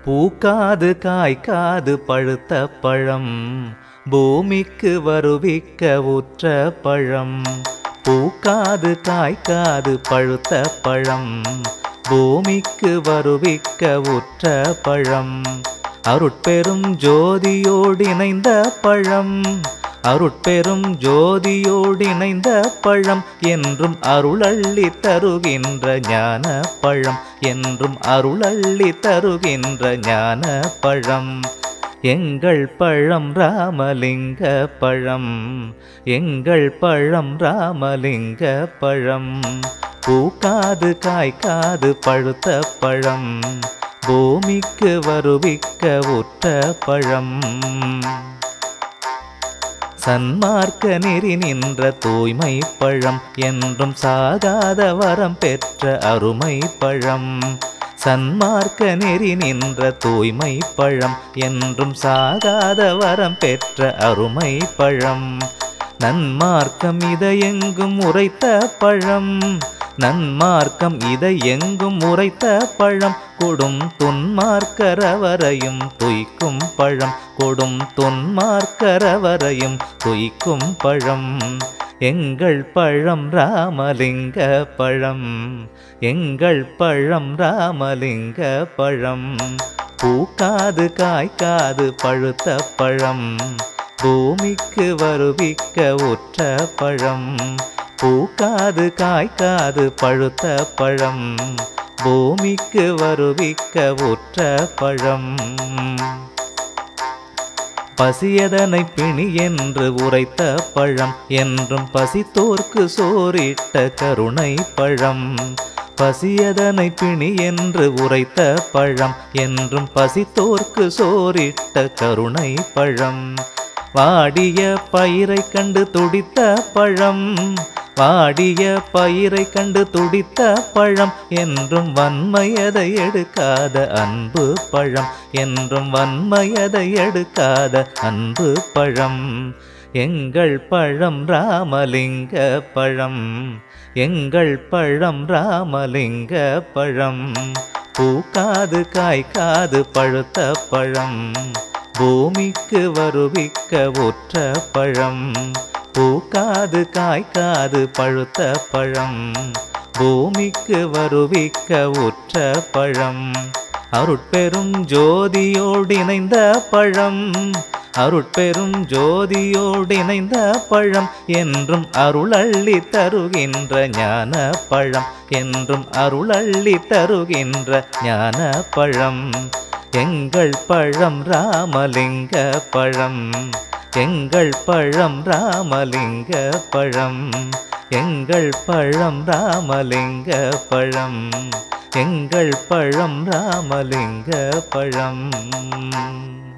பூக்காது காய்க்காது பழுத்த பழம் பூமிக்கு வருவிக்க உற்ற பழம் பூக்காது காய்க்காது பழுத்த பழம் பூமிக்கு வருவிக்க உற்ற பழம் அருட்பெரும் ஜோதியோடு இணைந்த பழம் அருட்பெரும் ஜோதியோடு இணைந்த பழம் என்றும் அருளள்ளி தருகின்ற ஞான பழம் என்றும் அருளள்ளி தருகின்ற ஞான பழம் எங்கள் பழம் ராமலிங்க பழம் எங்கள் பழம் ராமலிங்க பழம் பூக்காது காய்க்காது பழுத்த பழம் பூமிக்கு வருவிக்க உற்ற பழம் சன்மார்க்க நெறி நின்ற தூய்மை பழம் என்றும் சாகாத வரம் பெற்ற அருமை பழம் சன்மார்க்க நெறி நின்ற தூய்மை பழம் என்றும் சாகாத வரம் பெற்ற அருமை பழம் நன்மார்க்கம் இதை எங்கும் உரைத்த பழம் நன்மார்க்கம் இதை எங்கும் உரைத்த பழம் கொடும் துன்மார்க்கரவரையும் துய்க்கும் பழம் கொடும் துன்மார்க்கரவரையும் துய்க்கும் பழம் எங்கள் பழம் ராமலிங்க பழம் எங்கள் பழம் ராமலிங்க பழம் பூக்காது காய்க்காது பழுத்த பழம் பூமிக்கு வருவிக்க உற்ற பழம் பூக்காது காய்க்காது பழுத்த பழம் பூமிக்கு வருவிக்க உற்ற பழம் பசியதனை பிணி என்று உரைத்த பழம் என்றும் பசித்தோர்க்கு சோறிட்ட கருணை பழம் பசியதனை பிணி என்று உரைத்த பழம் என்றும் பசித்தோர்க்கு சோறிட்ட கருணை பழம் வாடிய பயிரை கண்டு துடித்த பழம் வாடிய பயிரை கண்டு துடித்த பழம் என்றும் வன்மையதை எடுக்காத அன்பு பழம் என்றும் வன்மையதை எடுக்காத அன்பு பழம் எங்கள் பழம் ராமலிங்க பழம் எங்கள் பழம் ராமலிங்க பழம் பூக்காது காய்க்காது பழுத்த பழம் பூமிக்கு வருவிக்க உற்ற பழம் பூக்காது காய்க்காது பழுத்த பழம் பூமிக்கு வருவிக்க உற்ற பழம் அருட்பெரும் ஜோதியோடு இணைந்த பழம் அருட்பெரும் ஜோதியோடு இணைந்த பழம் என்றும் அருளள்ளி தருகின்ற ஞான பழம் என்றும் அருளள்ளி தருகின்ற ஞான பழம் எங்கள் பழம் ராமலிங்க பழம் எங்கள் பழம் ராமலிங்க பழம் எங்கள் பழம் ராமலிங்க பழம் எங்கள் பழம் ராமலிங்க பழம்